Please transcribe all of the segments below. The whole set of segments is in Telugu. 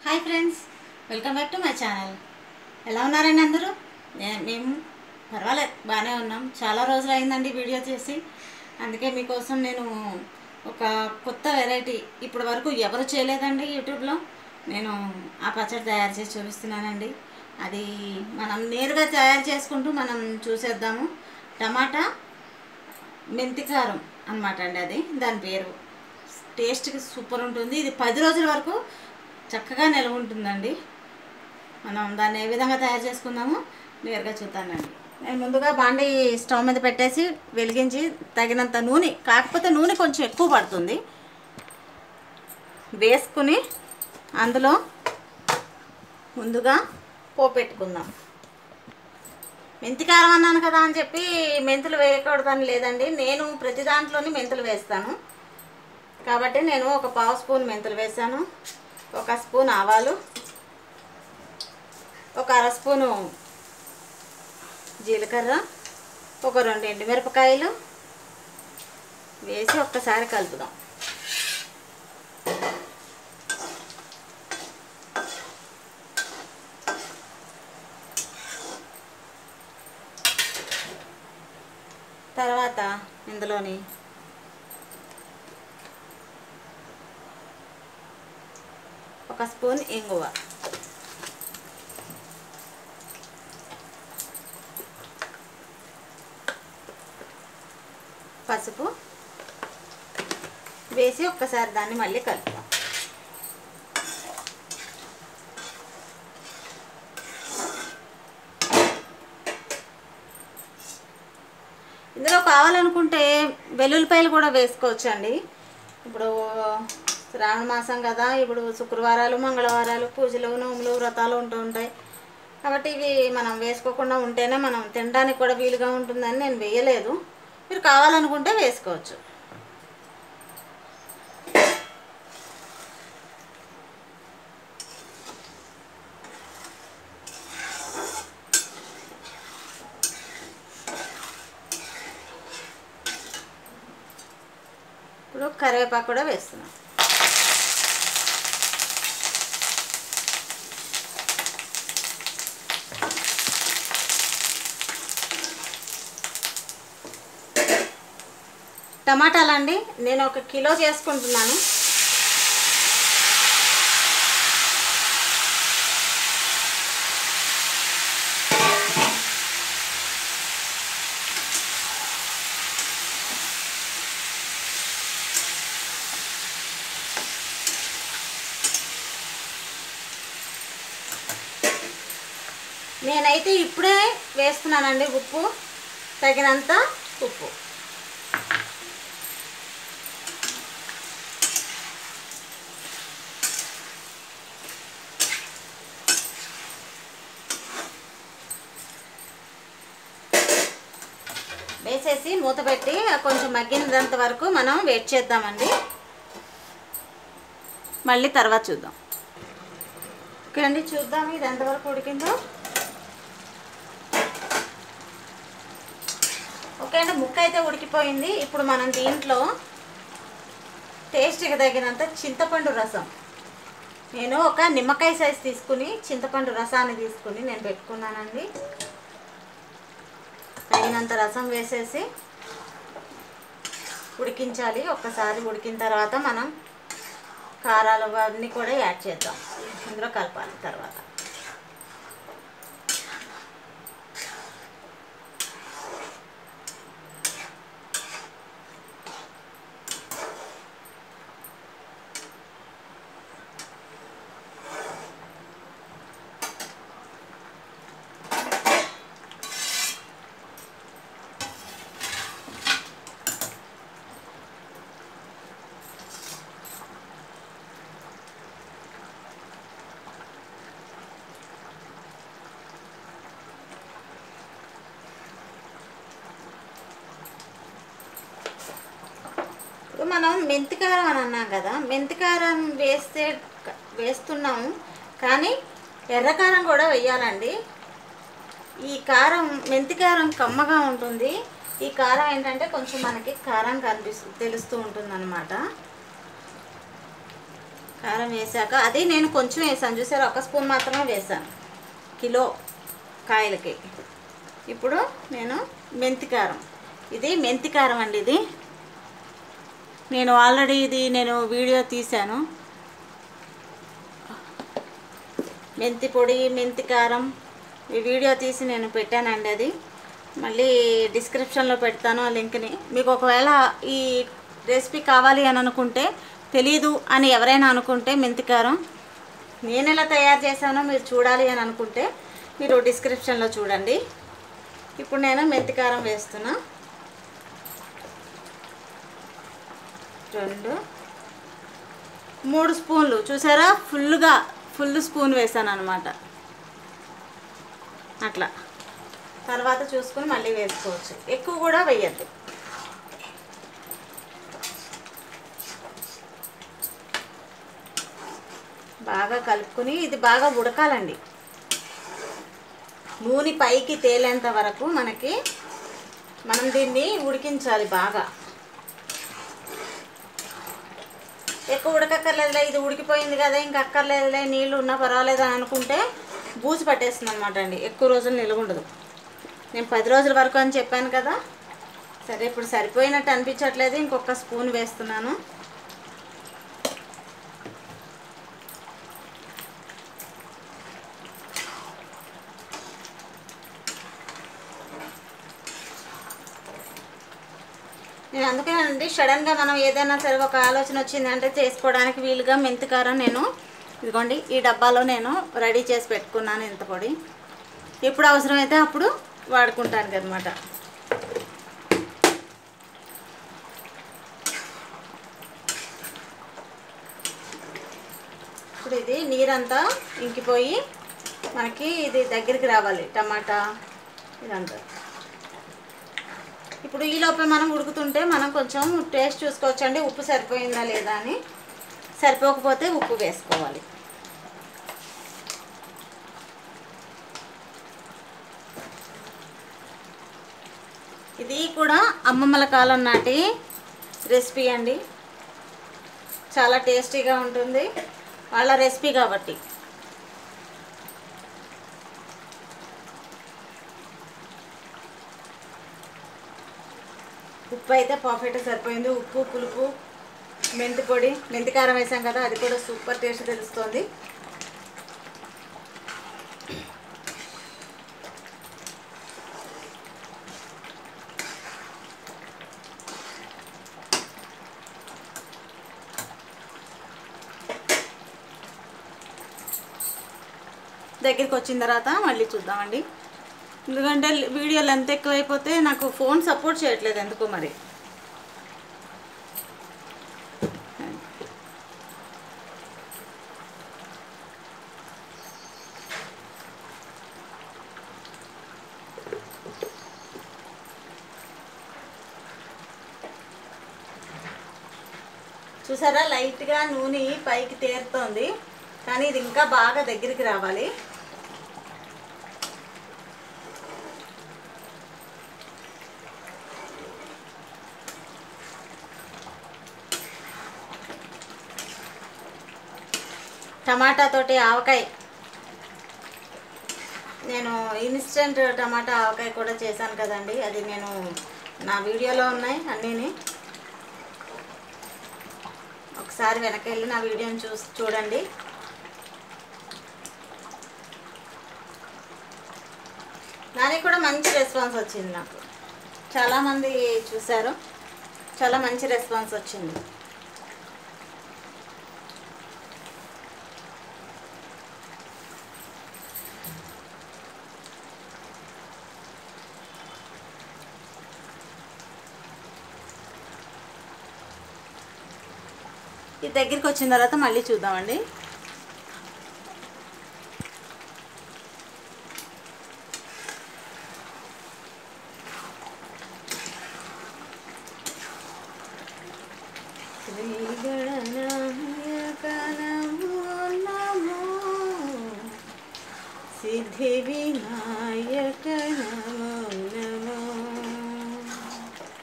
hi friends welcome back to my channel ఎలా ఉన్నారండి అందరూ నే- మేము పర్వాలేదు బాగానే ఉన్నాం చాలా రోజులు అయిందండి వీడియో చేసి అందుకే మీకోసం నేను ఒక కొత్త వెరైటీ ఇప్పటి వరకు ఎవరు చేయలేదండి యూట్యూబ్లో నేను ఆ పచ్చడి తయారు చేసి చూపిస్తున్నానండి అది మనం నేరుగా తయారు చేసుకుంటూ మనం చూసేద్దాము టమాటా మెంతికారం అనమాట అండి అది దాని పేరు టేస్ట్కి సూపర్ ఉంటుంది ఇది పది రోజుల వరకు చక్కగా నిల్వ ఉంటుందండి మనం దాన్ని ఏ విధంగా తయారు చేసుకుందామో నేరుగా చూద్దానండి నేను ముందుగా బాండి స్టవ్ మీద పెట్టేసి వెలిగించి తగినంత నూనె కాకపోతే నూనె కొంచెం ఎక్కువ పడుతుంది వేసుకుని అందులో ముందుగా పోపెట్టుకుందాం మెంతికారం అన్నాను కదా అని చెప్పి మెంతులు వేయకూడదని లేదండి నేను ప్రతి దాంట్లోని మెంతులు వేస్తాను కాబట్టి నేను ఒక పావు స్పూన్ మెంతులు వేసాను ఒక స్పూన్ ఆవాలు ఒక అర స్పూను జీలకర్ర ఒక రెండు ఎండుమిరపకాయలు వేసి ఒక్కసారి కలుపుదాం తర్వాత ఇందులోని ఒక స్పూన్ ఇంగువ పసుపు వేసి ఒక్కసారి దాన్ని మళ్ళీ కలుపుదాం ఇందులో కావాలనుకుంటే వెల్లుల్లిపాయలు కూడా వేసుకోవచ్చండి ఇప్పుడు శ్రావణ మాసం కదా ఇప్పుడు శుక్రవారాలు మంగళవారాలు పూజలు నోములు వ్రతాలు ఉంటూ ఉంటాయి కాబట్టి ఇవి మనం వేసుకోకుండా ఉంటేనే మనం తినడానికి కూడా వీలుగా ఉంటుందని నేను వేయలేదు మీరు కావాలనుకుంటే వేసుకోవచ్చు ఇప్పుడు కరివేపాకు కూడా వేస్తున్నాం టమాటాలండి నేను ఒక కిలో చేసుకుంటున్నాను నేనైతే ఇప్పుడే వేస్తున్నానండి ఉప్పు తగినంత ఉప్పు వేసేసి మూత పెట్టి కొంచెం మగ్గినంత వరకు మనం వెయిట్ చేద్దామండి మళ్ళీ తర్వాత చూద్దాం ఓకే అండి చూద్దాం ఇది ఎంతవరకు ఉడికిందో ఓకే అండి ముక్క అయితే ఉడికిపోయింది ఇప్పుడు మనం దీంట్లో టేస్ట్కి తగినంత చింతపండు రసం నేను ఒక నిమ్మకాయ సైజ్ తీసుకుని చింతపండు రసాన్ని తీసుకుని నేను పెట్టుకున్నానండి తగినంత రసం వేసేసి ఉడికించాలి ఒక్కసారి ఉడికిన తర్వాత మనం కారాలు అవన్నీ కూడా యాడ్ చేద్దాం ఇందులో కలపాలి తర్వాత ఇప్పుడు మనం మెంతికారం అని అన్నాం కదా మెంతికారం వేస్తే వేస్తున్నాము కానీ ఎర్రకారం కూడా వేయాలండి ఈ కారం మెంతికారం కమ్మగా ఉంటుంది ఈ కారం ఏంటంటే కొంచెం మనకి కారం కనిపిస్తూ తెలుస్తూ ఉంటుంది అనమాట కారం వేసాక అది నేను కొంచెం వేసాను చూసారా ఒక స్పూన్ మాత్రమే వేసాను కిలో కాయలకి ఇప్పుడు నేను మెంతి కారం ఇది మెంతి కారం అండి ఇది నేను ఆల్రెడీ ఇది నేను వీడియో తీశాను మెంతి పొడి మెంతి కారం ఈ వీడియో తీసి నేను పెట్టానండి అది మళ్ళీ డిస్క్రిప్షన్లో పెడతాను ఆ లింక్ని మీకు ఒకవేళ ఈ రెసిపీ కావాలి అని అనుకుంటే తెలీదు అని ఎవరైనా అనుకుంటే మెంతి కారం నేను ఎలా తయారు చేశానో మీరు చూడాలి అని అనుకుంటే మీరు డిస్క్రిప్షన్లో చూడండి ఇప్పుడు నేను మెంతి కారం వేస్తున్నా రెండు మూడు స్పూన్లు చూసారా ఫుల్గా ఫుల్ స్పూన్ వేసాను అనమాట అట్లా తర్వాత చూసుకొని మళ్ళీ వేసుకోవచ్చు ఎక్కువ కూడా వేయద్దు బాగా కలుపుకొని ఇది బాగా ఉడకాలండి నూనె పైకి తేలేంత వరకు మనకి మనం దీన్ని ఉడికించాలి బాగా ఎక్కువ ఉడకక్కర్లేదులే ఇది ఉడికిపోయింది కదా ఇంకా అక్కర్లేదులే నీళ్ళు ఉన్నా పర్వాలేదు అని అనుకుంటే బూజు పట్టేస్తుంది అనమాట అండి ఎక్కువ రోజులు నిలువ ఉండదు నేను పది రోజుల వరకు అని చెప్పాను కదా సరే ఇప్పుడు సరిపోయినట్టు అనిపించట్లేదు ఇంకొక స్పూన్ వేస్తున్నాను నేను అందుకేనండి సడన్గా మనం ఏదైనా సరే ఒక ఆలోచన వచ్చిందంటే చేసుకోవడానికి వీలుగా మెంతికారం నేను ఇదిగోండి ఈ డబ్బాలో నేను రెడీ చేసి పెట్టుకున్నాను ఇంత పొడి ఎప్పుడు అవసరమైతే అప్పుడు వాడుకుంటాను అనమాట ఇప్పుడు ఇది నీరంతా ఇంకిపోయి మనకి ఇది దగ్గరికి రావాలి టమాటా ఇదంతా ఇప్పుడు ఈ లోపల మనం ఉడుకుతుంటే మనం కొంచెం టేస్ట్ చూసుకోవచ్చండి ఉప్పు సరిపోయిందా లేదా అని సరిపోకపోతే ఉప్పు వేసుకోవాలి ఇది కూడా అమ్మమ్మల కాలం నాటి రెసిపీ అండి చాలా టేస్టీగా ఉంటుంది వాళ్ళ రెసిపీ కాబట్టి ఉప్పు అయితే పర్ఫెక్ట్ సరిపోయింది ఉప్పు పులుపు మెంతి పొడి మెంతి కారం వేసాం కదా అది కూడా సూపర్ టేస్ట్ తెలుస్తుంది దగ్గరికి వచ్చిన తర్వాత మళ్ళీ చూద్దామండి ఎందుకంటే వీడియో లెంత్ ఎక్కువైపోతే నాకు ఫోన్ సపోర్ట్ చేయట్లేదు ఎందుకో మరి చూసారా లైట్గా నూనె పైకి తేరుతోంది కానీ ఇది ఇంకా బాగా దగ్గరికి రావాలి టమాటా తోటి ఆవకాయ నేను ఇన్స్టెంట్ టమాటా ఆవకాయ కూడా చేశాను కదండి అది నేను నా వీడియోలో ఉన్నాయి అన్నీని ఒకసారి వెనక్కి వెళ్ళి నా వీడియోని చూసి చూడండి దానికి కూడా మంచి రెస్పాన్స్ వచ్చింది నాకు చాలామంది చూశారు చాలా మంచి రెస్పాన్స్ వచ్చింది ఇది దగ్గరికి వచ్చిన తర్వాత మళ్ళీ చూద్దామండి శ్రీగణనాయక నమో నమో సిద్ధి వినాయక నమో నమో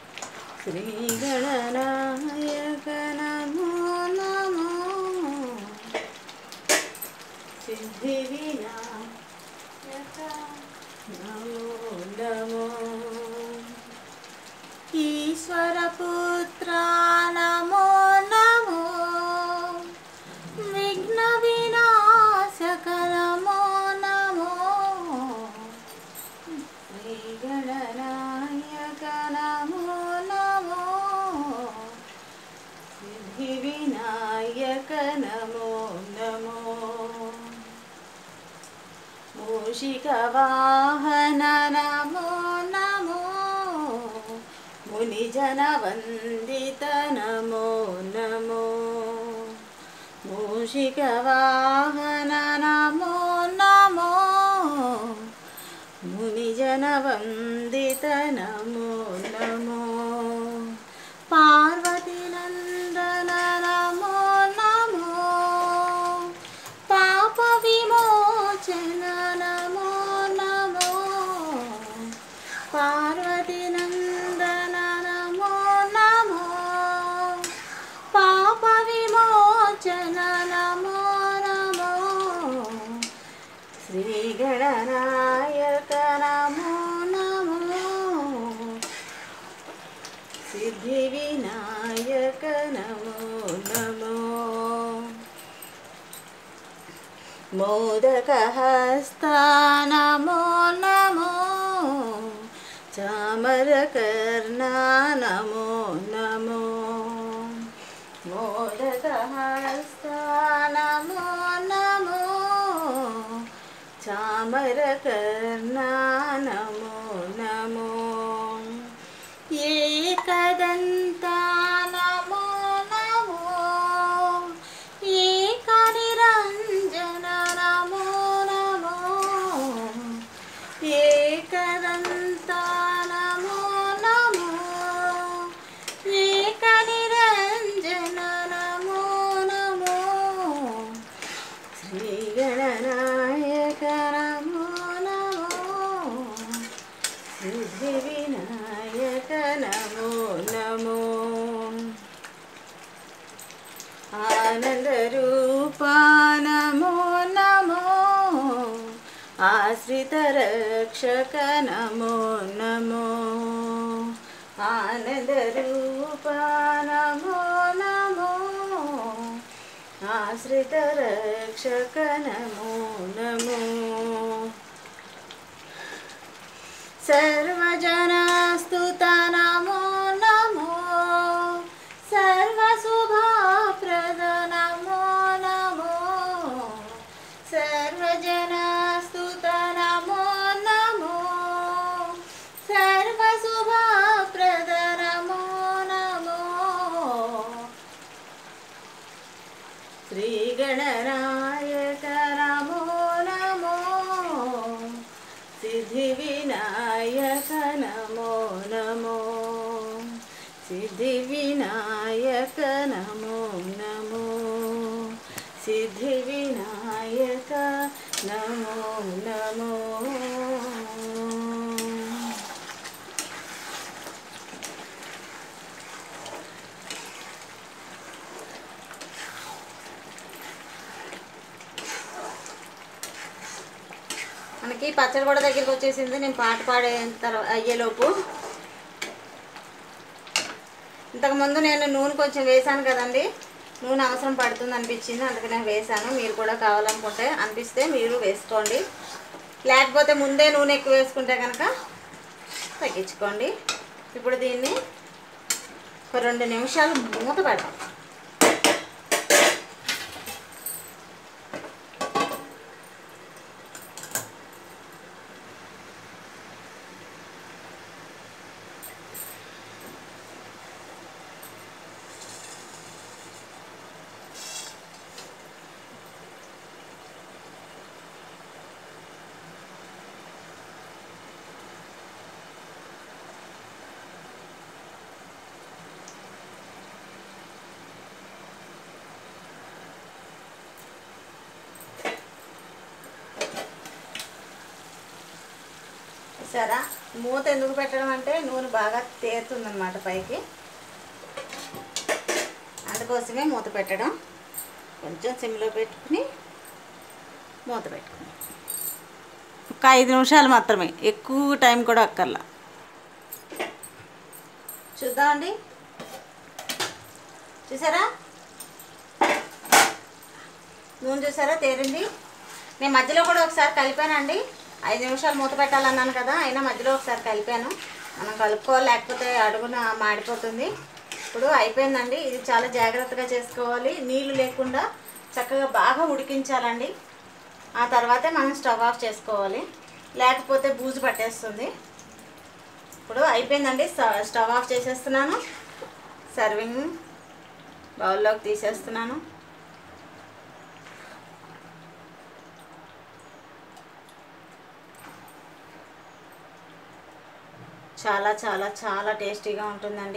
శ్రీగణనాయక నమో నమో సిద్ధి వినాయక నమో నమో ఈశ్వర పుత్ర నమో నమో విఘ్న వినాశక నమో నమో శ్రీ గణనాయక నమో నమో సిద్ధి వినాయక నమో నమో మూషిక వాహన నమో నమో మునిజన వందిత నమో నమో మూషిక వాహన నమో నమో మునిజన వందిత నమో నమో పార్వతి నందన నమో నమో పాప విమోచన నమో నమో పార్వతి నందన నమో నమో పాప విమోచన నమో నమో శ్రీ గణనాయక నమో నమో సిద్ధి వినాయక నమో నమో మోదకహస్త నమో నమో చామరకర్ణ నమో నమో మోదకహస్త నమో నమో చామరకర్ణ నమో నమో ఏకదంత నమో నమో ఏకనిరంజన నమో నమో ఏకదంత నమో నమో ఏకనిరంజన నమో నమో శ్రీ గణనాయక నమో నమో సిద్ధి వినాయక నమో నమో ఆనంద రూప నమో నమో ఆశ్రిత రక్షక నమో నమో ఆనంద రూప నమో నమో ఆశ్రిత రక్షక నమో నమో सर्वजनास्तुत नमो नमो सर्वशुभप्रद नमो नमो सर्वजनास्तुत नमो नमो सर्वशुभप्रद नमो नमो श्रीगणनायक नमो नमो सिद्धिविनायक नमो नमो सिद्धिविनायक नमो नमो सिद्धिविनायक नमो नमो మనకి పచ్చడి కూడా దగ్గరికి వచ్చేసింది నేను పాట పాడే తర్వాత అయ్యేలోపు ఇంతకుముందు నేను నూనె కొంచెం వేసాను కదండి నూనె అవసరం పడుతుంది అనిపించింది అందుకనే వేసాను మీరు కూడా కావాలనుకుంటే అనిపిస్తే మీరు వేసుకోండి లేకపోతే ముందే నూనె ఎక్కువ వేసుకుంటే కనుక తగ్గించుకోండి ఇప్పుడు దీన్ని ఒక రెండు నిమిషాలు మూత పెడతాం సరే మూత ఎందుకు పెట్టడం అంటే నూనె బాగా తేరుతుందన్నమాట పైకి అందుకోసమే మూత పెట్టడం కొంచెం సిమ్లో పెట్టుకుని మూత పెట్టుకుందాం ఒక ఐదు నిమిషాలు మాత్రమే ఎక్కువ టైం కూడా అక్కర్లా చూద్దామండి చూసారా నూనె చూసారా తేరింది నేను మధ్యలో కూడా ఒకసారి కలిపానండి ఐదు నిమిషాలు మూత పెట్టాలన్నాను కదా అయినా మధ్యలో ఒకసారి కలిపాను మనం కలుపుకోవాలి లేకపోతే అడుగున మాడిపోతుంది ఇప్పుడు అయిపోయిందండి ఇది చాలా జాగ్రత్తగా చేసుకోవాలి నీళ్ళు లేకుండా చక్కగా బాగా ఉడికించాలండి ఆ తర్వాతే మనం స్టవ్ ఆఫ్ చేసుకోవాలి లేకపోతే బూజు పట్టేస్తుంది ఇప్పుడు అయిపోయిందండి స్ట- స్టవ్ ఆఫ్ చేసేస్తున్నాను సర్వింగ్ బౌల్లోకి తీసేస్తున్నాను చాలా చాలా చాలా టేస్టీగా ఉంటుందండి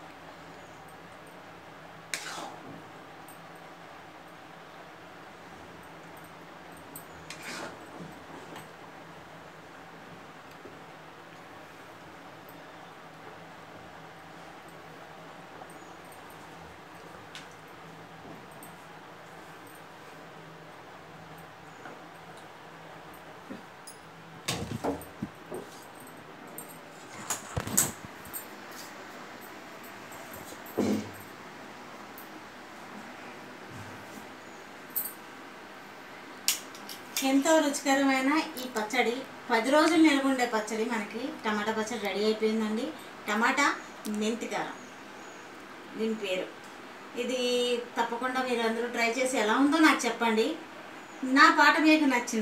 ఎంతో రుచికరమైన ఈ పచ్చడి పది రోజులు నిల్వ ఉండే పచ్చడి మనకి టమాటా పచ్చడి రెడీ అయిపోయిందండి టమాటా మెంతికారం దీని పేరు ఇది తప్పకుండా మీరు అందరూ ట్రై చేసి ఎలా ఉందో నాకు చెప్పండి నా పాట మీకు నచ్చిన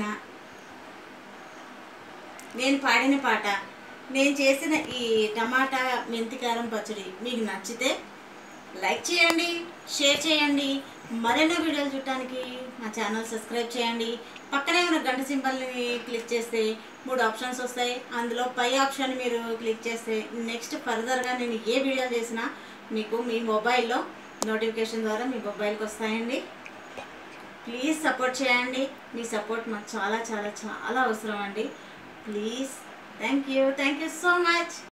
నేను పాడిన పాట నేను చేసిన ఈ టమాటా మెంతికారం పచ్చడి మీకు నచ్చితే లైక్ చేయండి షేర్ చేయండి మరెన్నో వీడియోలు చూడటానికి మా ఛానల్ సబ్స్క్రైబ్ చేయండి పక్కనే ఉన్న గంట సింబల్ని క్లిక్ చేస్తే మూడు ఆప్షన్స్ వస్తాయి అందులో పై ఆప్షన్ మీరు క్లిక్ చేస్తే నెక్స్ట్ ఫర్దర్గా నేను ఏ వీడియో చేసినా మీకు మీ మొబైల్లో నోటిఫికేషన్ ద్వారా మీ మొబైల్కి వస్తాయండి ప్లీజ్ సపోర్ట్ చేయండి మీ సపోర్ట్ మాకు చాలా చాలా చాలా అవసరం అండి please thank you thank you so much